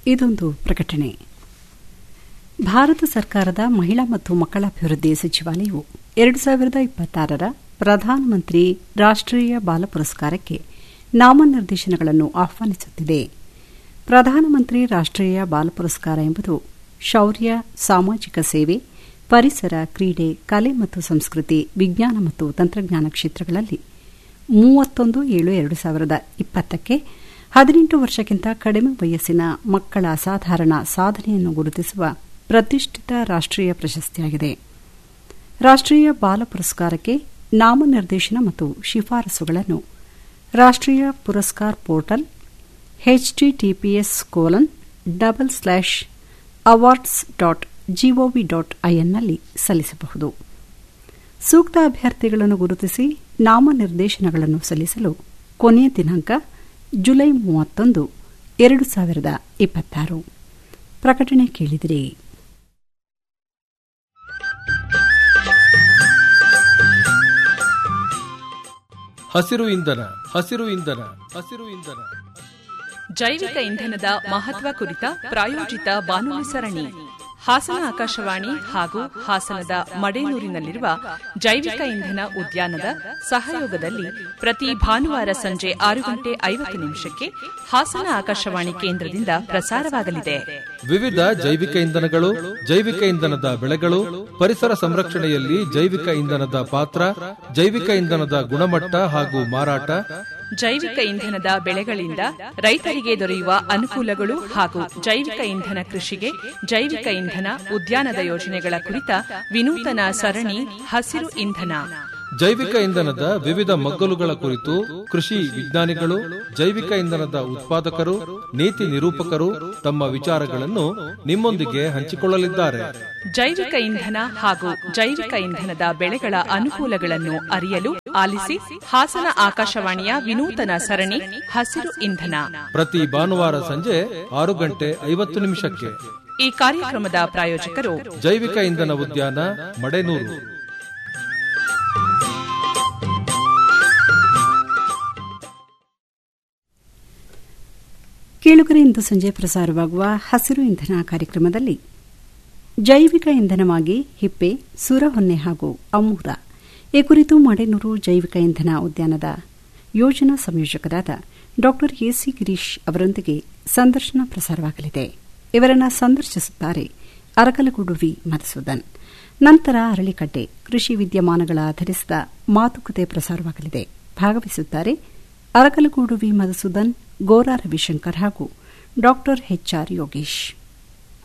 ಇದೊಂದು ಪ್ರಕಟಣೆ ಭಾರತ ಸರ್ಕಾರದ ಮಹಿಳಾ ಮತ್ತು ಮಕ್ಕಳ ಅಭಿವೃದ್ಧಿ ಸಚಿವಾಲಯವು ಎರಡು ಸಾವಿರದ ಇಪ್ಪತ್ತಾರರ ಪ್ರಧಾನಮಂತ್ರಿ ರಾಷ್ಟೀಯ ಬಾಲ ಪುರಸ್ಕಾರಕ್ಕೆ ನಾಮನಿರ್ದೇಶನಗಳನ್ನು ಆಹ್ವಾನಿಸುತ್ತಿದೆ ಪ್ರಧಾನಮಂತ್ರಿ ರಾಷ್ಟೀಯ ಬಾಲ ಪುರಸ್ಕಾರ ಎಂಬುದು ಶೌರ್ಯ ಸಾಮಾಜಿಕ ಸೇವೆ ಪರಿಸರ ಕ್ರೀಡೆ ಕಲೆ ಮತ್ತು ಸಂಸ್ಕೃತಿ ವಿಜ್ಞಾನ ಮತ್ತು ತಂತ್ರಜ್ಞಾನ ಕ್ಷೇತ್ರಗಳಲ್ಲಿ ಮೂವತ್ತೊಂದು ಏಳು ಎರಡು ಸಾವಿರದ ಇಪ್ಪತ್ತಕ್ಕೆ ಹದಿನೆಂಟು ವರ್ಷಕ್ಕಿಂತ ಕಡಿಮೆ ವಯಸ್ಸಿನ ಮಕ್ಕಳ ಅಸಾಧಾರಣ ಸಾಧನೆಯನ್ನು ಗುರುತಿಸುವ ಪ್ರತಿಷ್ಠಿತ ರಾಷ್ಟೀಯ ಪ್ರಶಸ್ತಿಯಾಗಿದೆ ರಾಷ್ಟೀಯ ಬಾಲ ಪುರಸ್ಕಾರಕ್ಕೆ ನಾಮನಿರ್ದೇಶನ ಮತ್ತು ಶಿಫಾರಸುಗಳನ್ನು Rashtriya Puraskar portal HTTPS colon double slash awards dot G O V dot ಐಎನ್ನಲ್ಲಿ ಸಲ್ಲಿಸಬಹುದು ಸೂಕ್ತ ಅಭ್ಯರ್ಥಿಗಳನ್ನು ಗುರುತಿಸಿ ನಾಮನಿರ್ದೇಶನಗಳನ್ನು ಸಲ್ಲಿಸಲು ಕೊನೆಯ ದಿನಾಂಕ ಜುಲೈ ಮೂವತ್ತೊಂದು ಎರಡು ಸಾವಿರದ ಇಪ್ಪತ್ತಾರು ಪ್ರಕಟಣೆ ಕೇಳಿದಿರಿ ಹಸಿರು ಇಂಧನ ಹಸಿರು ಇಂಧನ ಹಸಿರು ಇಂಧನ ಜೈವಿಕ ಇಂಧನದ ಮಹತ್ವ ಕುರಿತ ಪ್ರಾಯೋಜಿತ ಬಾನುಲಿ ಸರಣಿ ಹಾಸನ ಆಕಾಶವಾಣಿ ಹಾಗೂ ಹಾಸನದ ಮಡೇನೂರಿನಲ್ಲಿರುವ ಜೈವಿಕ ಇಂಧನ ಉದ್ಯಾನದ ಸಹಯೋಗದಲ್ಲಿ ಪ್ರತಿ ಭಾನುವಾರ ಸಂಜೆ ಆರು ಗಂಟೆ ಐವತ್ತು ನಿಮಿಷಕ್ಕೆ ಹಾಸನ ಆಕಾಶವಾಣಿ ಕೇಂದ್ರದಿಂದ ಪ್ರಸಾರವಾಗಲಿದೆ ವಿವಿಧ ಜೈವಿಕ ಇಂಧನಗಳು ಜೈವಿಕ ಇಂಧನದ ಬೆಳೆಗಳು ಪರಿಸರ ಸಂರಕ್ಷಣೆಯಲ್ಲಿ ಜೈವಿಕ ಇಂಧನದ ಪಾತ್ರ ಜೈವಿಕ ಇಂಧನದ ಗುಣಮಟ್ಟ ಹಾಗೂ ಮಾರಾಟ ಜೈವಿಕ ಇಂಧನದ ಬೆಳೆಗಳಿಂದ ರೈತರಿಗೆ ದೊರೆಯುವ ಅನುಕೂಲಗಳು ಹಾಗೂ ಜೈವಿಕ ಇಂಧನ ಕೃಷಿಗೆ ಜೈವಿಕ ಇಂಧನ ಉದ್ಯಾನದ ಯೋಜನೆಗಳ ಕುರಿತ ವಿನೂತನ ಸರಣಿ ಹಸಿರು ಇಂಧನ ಜೈವಿಕ ಇಂಧನದ ವಿವಿಧ ಮಗ್ಗಲುಗಳ ಕುರಿತು ಕೃಷಿ ವಿಜ್ಞಾನಿಗಳು ಜೈವಿಕ ಇಂಧನದ ಉತ್ಪಾದಕರು ನೀತಿ ನಿರೂಪಕರು ತಮ್ಮ ವಿಚಾರಗಳನ್ನು ನಿಮ್ಮೊಂದಿಗೆ ಹಂಚಿಕೊಳ್ಳಲಿದ್ದಾರೆ ಜೈವಿಕ ಇಂಧನ ಹಾಗೂ ಜೈವಿಕ ಇಂಧನದ ಬೆಳೆಗಳ ಅನುಕೂಲಗಳನ್ನು ಅರಿಯಲು ಆಲಿಸಿ ಹಾಸನ ಆಕಾಶವಾಣಿಯ ವಿನೂತನ ಸರಣಿ ಹಸಿರು ಇಂಧನ ಪ್ರತಿ ಭಾನುವಾರ ಸಂಜೆ ಆರು ಗಂಟೆ ಐವತ್ತು ನಿಮಿಷಕ್ಕೆ ಈ ಕಾರ್ಯಕ್ರಮದ ಪ್ರಾಯೋಜಕರು ಜೈವಿಕ ಇಂಧನ ಉದ್ಯಾನ ಮಡೆನೂರು ಕೇಳುಗರೆ ಇಂದು ಸಂಜೆ ಪ್ರಸಾರವಾಗುವ ಹಸಿರು ಇಂಧನ ಕಾರ್ಯಕ್ರಮದಲ್ಲಿ ಜೈವಿಕ ಇಂಧನವಾಗಿ ಹಿಪ್ಪೆ ಸುರಹೊನ್ನೆ ಹಾಗೂ ಅಮೂರ ಈ ಕುರಿತು ಮಡೆನೂರು ಜೈವಿಕ ಇಂಧನ ಉದ್ಯಾನದ ಯೋಜನಾ ಸಂಯೋಜಕರಾದ ಡಾ ಎಸಿ ಗಿರೀಶ್ ಅವರೊಂದಿಗೆ ಸಂದರ್ಶನ ಪ್ರಸಾರವಾಗಲಿದೆ ಇವರನ್ನು ಸಂದರ್ಶಿಸುತ್ತಾರೆ ಅರಕಲಗೂಡು ವಿ ಮಧುಸೂದನ್ ನಂತರ ಅರಳಿಕಟ್ಟೆ ಕೃಷಿ ವಿದ್ಯಮಾನಗಳ ಆಧರಿಸಿದ ಮಾತುಕತೆ ಪ್ರಸಾರವಾಗಲಿದೆ ಭಾಗವಹಿಸುತ್ತಾರೆ ಅರಕಲಗೂಡು ವಿ ಮಧುಸೂದನ್ ಗೋರಾ ರವಿಶಂಕರ್ ಹಾಗೂ ಡಾ ಎಚ್ಆರ್ ಯೋಗೇಶ್